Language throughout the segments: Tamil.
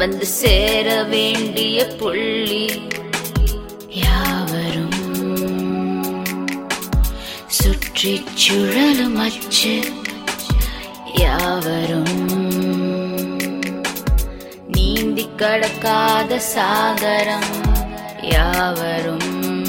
வந்து சேர வேண்டிய புள்ளி யாவரும் சுற்றி சுழலும் அச்சு யாவரும் நீந்தி கடக்காத சாகரம் யாவரும்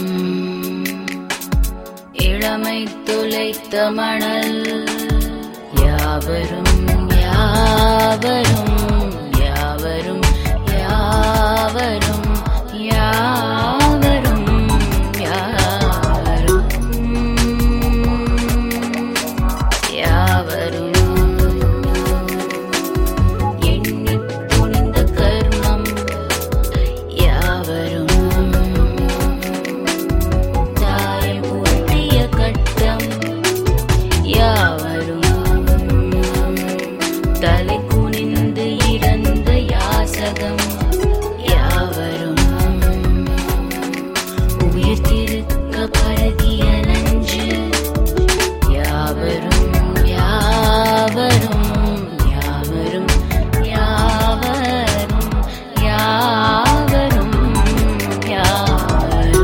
இளமை துளைத்த மணல் யாவரும் யாவரும் யாவரும் யாவரும் யாவரும் யாவரும் எண்ணித் துணிந்த கர்மம் யாவரும் தாயம் ஊட்டிய கட்டம் யாவரும் தலை குனிந்து இறந்த யாசகம் யாவரும் உயிர் திருக்க பழகிய நஞ்சு யாவரும் யாவரும் யாவரும் யாவரும் யாவரும் யாவரும்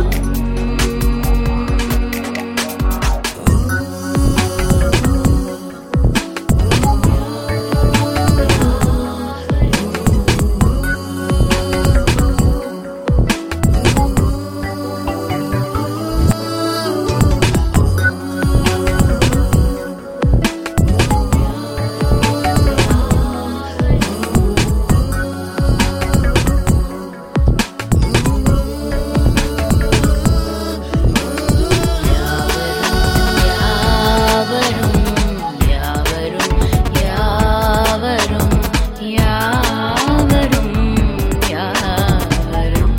யாவரும் யாவரும் யாவரும் யாவரும் யாவரும்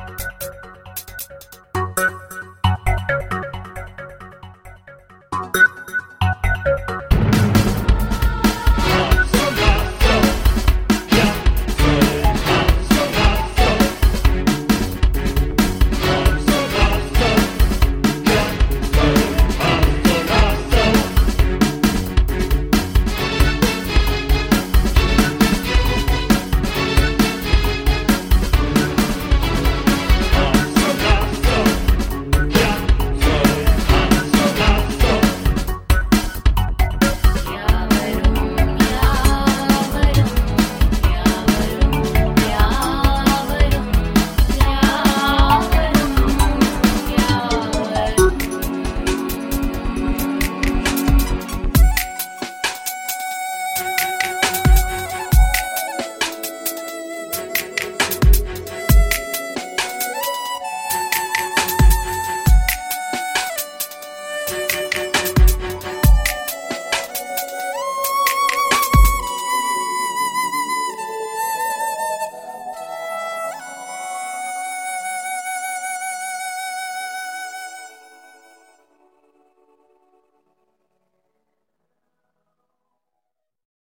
Thank